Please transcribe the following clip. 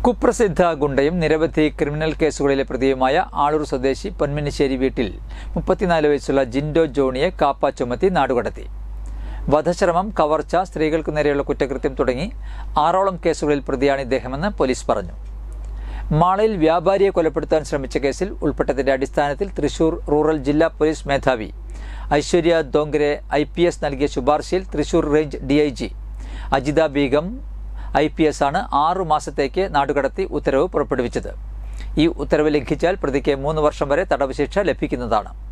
കുപ്രസിദ്ധ ഗുണ്ടയും നിരവധി ക്രിമിനൽ കേസുകളിലെ പ്രതിയുമായ ആളൂർ സ്വദേശി പൊന്മനിശ്ശേരി വീട്ടിൽ മുപ്പത്തിനാല് വയസ്സുള്ള ജിൻഡോ ജോണിയെ കാപ്പ ചുമത്തി നാടുകടത്തി വധശ്രമം കവർച്ച സ്ത്രീകൾക്ക് നേരെയുള്ള കുറ്റകൃത്യം തുടങ്ങി ആറോളം കേസുകളിൽ പ്രതിയാണ് ഇദ്ദേഹമെന്ന് പോലീസ് പറഞ്ഞു മാളയിൽ വ്യാപാരിയെ കൊലപ്പെടുത്താൻ ശ്രമിച്ച കേസിൽ ഉൾപ്പെട്ടതിന്റെ അടിസ്ഥാനത്തിൽ തൃശൂർ റൂറൽ ജില്ലാ പോലീസ് മേധാവി Aishwarya Dongre I P S നൽകിയ ശുപാർശയിൽ Thrissur range D I G Ajitha Begum I P S ആണ് ആറു മാസത്തേക്ക് നാടുകടത്തി ഉത്തരവ് പുറപ്പെടുവിച്ചത് ഈ ഉത്തരവ് ലംഘിച്ചാൽ പ്രതിക്ക് മൂന്ന് വർഷം വരെ തടവ് ശിക്ഷ ലഭിക്കുന്നതാണ്